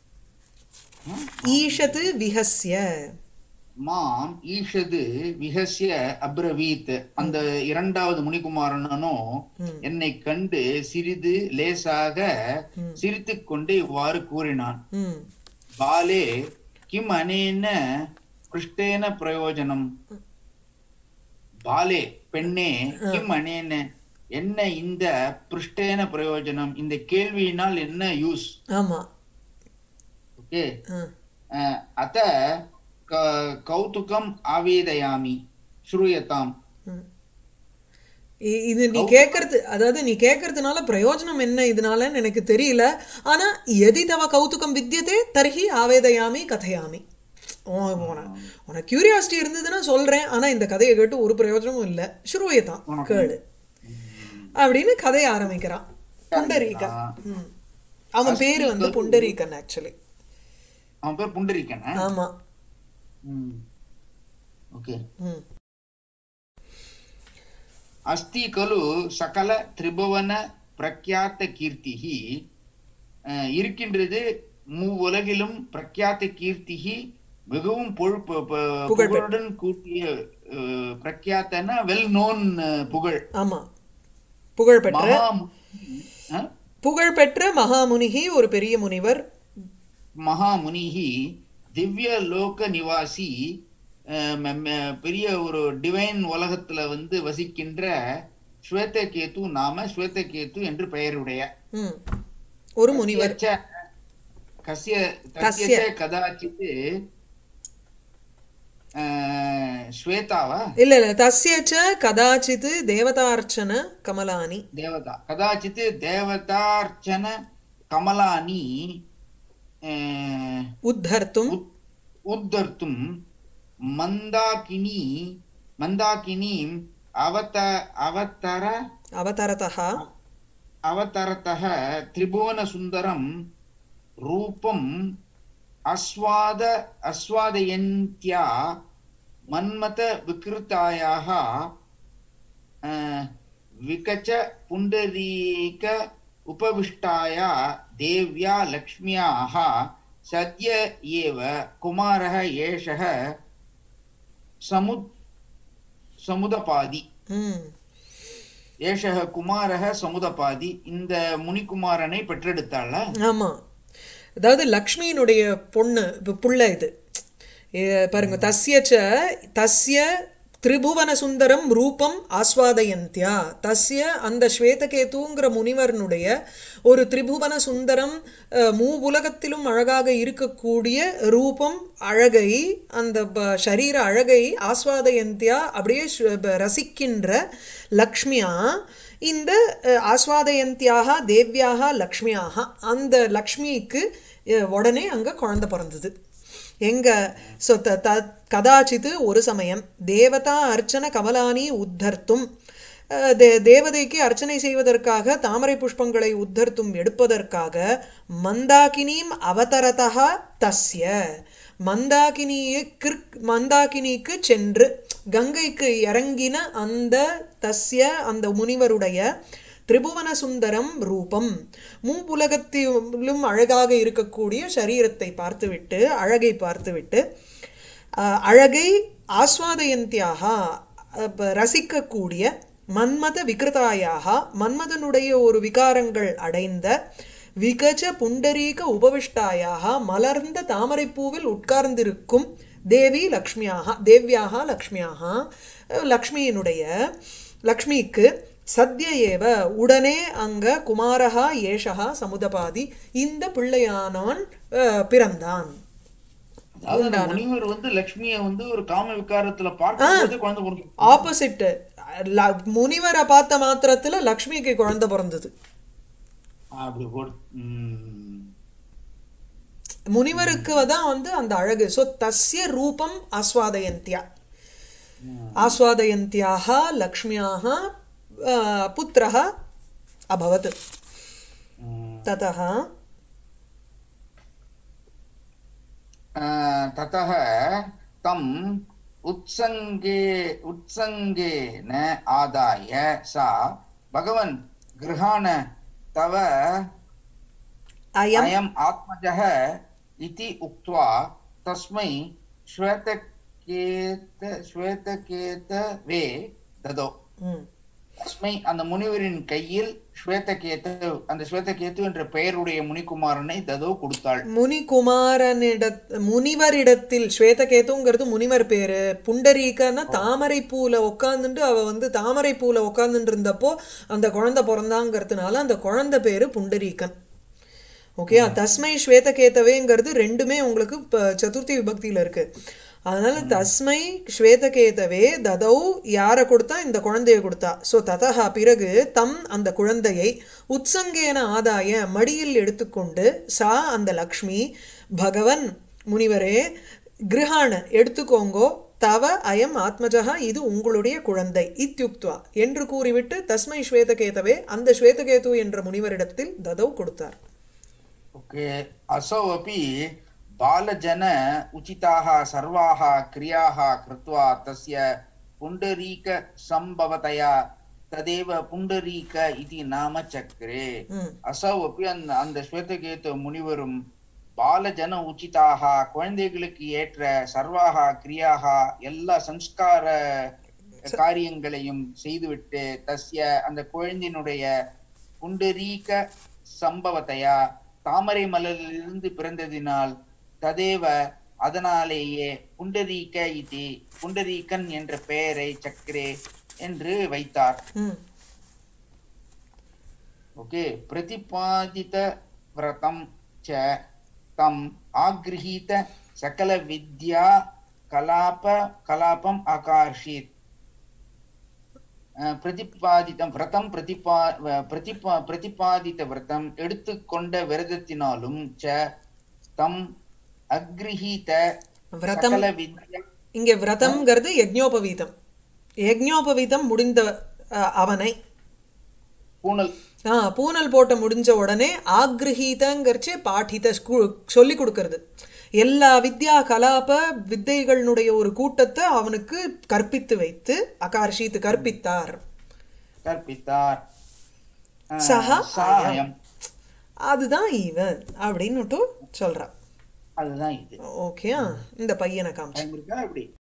ஈஷத் விஹஸ்ய மாம் ஈஷது விஹஸ்ய அப்ரவீத் அந்த இரண்டாவது முனிகுமாரனும் ம், என்னை கண்டு சிறிது லேசாக ம், சிரித்துக் கொண்டு இவ்வாறு கூறினான் ம். பாலே கிம் அனேன பிருஷ்டேன பிரயோஜனம் பாலே பெண்ணே கிம் அனேன என்ன இந்த பிருஷ்டேன பிரயோஜனம் இந்த கேள்வியினால் என்ன யூஸ் ஆமா ஓகே ஆ, அத க- கௌதுகம் ஆவேதயாமி ஸ்ரூயதாம் ம். இ- இது நீ கேக்குறது அதாவது நீ கேக்குறதுனால பிரயோஜனம் என்ன இதனாலன்னு எனக்கு தெரியல ஆனா எதி தவ கௌதுகம் வித்தியதே தர்ஹி ஆவேதயாமி கதையாமி உன- உன- உனக்கு கியூரியாசிட்டி இருந்ததுன்னா சொல்றேன் ஆனா இந்த கதையை கேட்டு ஒரு பிரயோஜனமும் இல்ல ஸ்ரூயதான் கேளு அப்படின்னு கதையை ஆரம்பிக்கிறான் புண்டரீகன் ம். அவன் பேரு வந்து புண்டரீகன் ஆக்சுவலி அவன் பேர் புண்டரீகன் ஆமா ஓகே ம் अस्ति खलु சகல திரிபுவன பிரக்யாத்த கீர்த்திஹி அஹ், இருக்கின்றது மூவுலகிலும் பிரக்யாத்த கீர்த்திஹி மிகவும் புகழ் பு- பு- புகழ்பெற்ற. புகழுடன் கூட்டிய அஹ், பிரக்யாத்தன வெல் நோன் புகழ் ஆமா புகழ்பெற்ற மகா அஹ், புகழ்பெற்ற மகாமுனிகி ஒரு பெரிய முனிவர் மகாமுனிஹி திவ்ய லோக நிவாசி அஹ், ம- ம- பெரிய ஒரு டிவைன் உலகத்துல வந்து வசிக்கின்ற ஸ்வேதகேது நாம ஸ்வேதகேது என்று பெயருடைய ம் ஒரு முனிவர் கஸ்ய ச- கஸ்ய கஸ்ய. கஸ்ய ச கதாச்சித் அஹ், ஸ்வேதாவா இல்ல இல்ல தஸ்ய ச கதாச்சித் தேவதார்ச்சன கமலானி தேவதா கதாச்சித் தேவதார்ச்சன கமலானி அஹ், உத்தர்த்தும் உத்- உத்தர்த்தும் மந்தாகினி மந்தாகினீம் அவத அவதர அவதரதா அவதரतः त्रिभुवनसुन्दरं रूपम् आस्वाद आस्वादयन्त्या मन्मथविकृतायाः अ, विकच पुण्डरीक उपविष्टाया देव्या लक्ष्म्याः सद्य एव कुमारः एषः समुद् समुदपादि ம் ஏஷக குமாரக சமுதபாதி இந்த முனிகுமாரனை பெற்றெடுத்தாள ஆமா அதாவது லக்ஷ்மியினுடைய பொண்ணு இப்ப புள்ள இது ஏ, பாருங்க தஸ்ய ச தஸ்ய திரிபுவன சுந்தரம் ரூபம் ஆஸ்வாதயந்தியா தஸ்ய அந்த ஸ்வேதகேதுங்கிற முனிவரனுடைய ஒரு திரிபுவன சுந்தரம் அஹ், மூ உலகத்திலும் அழகாக இருக்கக்கூடிய ரூபம் அழகை அந்த ப- சரீர அழகை ஆஸ்வாதயந்தியா அப்படியே சு- ப- ரசிக்கின்ற லக்ஷ்மியா இந்த அஹ், ஆஸ்வாதயந்தியாக தேவ்யாக லக்ஷ்மியாக அந்த லக்ஷ்மிக்கு அஹ், உடனே அங்க குழந்தை பிறந்தது எங்க so த- த- கதாச்சித் ஒரு சமயம் தேவதா அர்ச்சன கமலானி உத்தர்த்தும் அஹ் தே- தேவதைக்கு அர்ச்சனை செய்வதற்காக தாமரை புஷ்பங்களை உத்தர்த்தும் எடுப்பதற்காக மந்தாகினீம் அவதரதா தஸ்ய மந்தாகினிக்கு மந்தாகினிக்கு சென்று கங்கைக்கு இறங்கின அந்த தஸ்ய அந்த முனிவருடைய திரிபுவன சுந்தரம் ரூபம் மூப்புலகத்திலும் அழகாக இருக்கக்கூடிய சரீரத்தை பார்த்துவிட்டு அழகை பார்த்துவிட்டு அஹ், அழகை ஆஸ்வாதயந்தியாக அப்ப ரசிக்கக்கூடிய மன்மத விகிருதாயாக மன்மதனுடைய ஒரு விகாரங்கள் அடைந்த விகஜ புண்டரீக உபவிஷ்டாயாக மலர்ந்த தாமரைப்பூவில் உட்கார்ந்திருக்கும் தேவி லக்ஷ்மியாக தேவ்யாக லக்ஷ்மியாக அஹ், லக்ஷ்மியினுடைய லக்ஷ்மிக்கு சத்ய ஏவ உடனே அங்க குமாரஹா ஏஷகா சமுதபாதி இந்த பிள்ளையானவன் அஹ், பிறந்தான் அதாவது அந்த முனிவர் வந்து லக்ஷ்மிய வந்து ஒரு காம விகாரத்துல பார்க்கும்போது குழந்தை பிறந்து ஆப்போசிட் முனிவரை பார்த்த மாத்திரத்துல லக்ஷ்மிக்கு குழந்தை பிறந்தது அப்படி போடு உம் முனிவருக்கு தான் வந்து அந்த அழகு சோ தஸ்ய ரூபம் ஆஸ்வாதயந்தியா உம். ஆஸ்வாதயந்தியாக லக்ஷ்மியாக அஹ், புத்திரः அபவத் உம். ततः अ, ततः तम् उत्सङ्गे उत्सङ्गेन आदाय सा भगवन् गृहाण तव अयम् अयम् आत्मजः इति उक्त्वा तस्मै श्वेतकेत श्वेतकेतवे ददौ ம். தஸ்மை அந்த முனிவரின் கையில் ஸ்வேதகேத்து அந்த ஸ்வேதகேத்து என்ற பெயருடைய முனிகுமாரனை ததோ கொடுத்தாள் முனிகுமாரனிட முனிவரிடத்தில் ஸ்வேதகேதுங்கிறது முனிவர் பேரு புண்டரீகன்னா தாமரை பூல உட்கார்ந்துட்டு அவ வந்து தாமரை பூல உட்கார்ந்துட்டு இருந்தப்போ அந்த குழந்தை பிறந்தாங்கிறதுனால அந்த குழந்தை பேரு புண்டரீகன் ஓகே தஸ்மை ஸ்வேதகேதவேங்கிறது ரெண்டுமே உங்களுக்கு இப்ப சதுர்த்தி விபக்தியில இருக்கு அதனால தஸ்மை ஸ்வேதகேதவே ததௌ யார கொடுத்தா இந்த குழந்தையை கொடுத்தா சோ ததஹா பிறகு தம் அந்த குழந்தையை உத்சங்கேன ஆதாய மடியில் எடுத்துக்கொண்டு சா அந்த லக்ஷ்மி பகவன் முனிவரே கிருஹாண எடுத்துக்கோங்கோ தவ அயம் ஆத்மஜகா இது உங்களுடைய குழந்தை இத்யுக்த்வா என்று கூறிவிட்டு தஸ்மை ஸ்வேதகேதவே அந்த ஸ்வேதகேது என்ற முனிவரிடத்தில் ததௌ கொடுத்தார் ओके असौ अपि बालजन उचिताः सर्वाः क्रियाः कृत्वा तस्य पुण्डरीकसम्भवतया तदेव पुण्डरीक इति नाम चक्रे ம் असौ अपि அந்த அந்த ஸ்வேதகேது முனிவரும் பாலஜன உச்சிதாக குழந்தைகளுக்கு ஏற்ற சர்வாக கிரியாக எல்லா சம்ஸ்கார காரியங்களையும் செய்துவிட்டு தஸ்ய அந்த குழந்தையினுடைய புண்டரீக சம்பவத்தையா தாமரை மலரிலிருந்து பிறந்ததினால் ததேவ அதனாலேயே புண்டரீக இது புண்டரீகன் என்ற பெயரை சக்கரே என்று வைத்தார் ம் ओके प्रतिपादित व्रतं च तम् आगृहीत सकलविद्या कलाप कलापम् आकर्षीत् அஹ் பிரதிபாதித்தம் விரதம் பிரதிபா வ- பிரதிபா பிரதிபாதித்த விரதம் எடுத்துக்கொண்ட விரதத்தினாலும் ச தம் அக்ரிஹீத விரதம் சகல வித்யா இங்க விரதம்ங்கிறது யஜ்ஞோபவீதம் யஜ்ஞோபவீதம் முடிந்த அஹ், அவனை பூணல் ஆ பூனல் போட்ட முடிஞ்ச உடனே ஆக்ரஹீதங்கிறச்சே பாഠித ஸ்கூ- சொல்லி கொடுக்கறது எல்லா வித்யா கலாப வித்தைகளினுடைய ஒரு கூட்டத்தை அவனுக்கு கற்பித்து வைத்து அகார்ஷித்து கற்பித்தார் கற்பித்தார் அஹ் சஹா சாயம் அதுதான் இவன் அப்படின்னுட்டு சொல்றான் அதுதான் இது ஓகே இந்த பையனை காமிச்சு டைம் இருக்கா எப்படி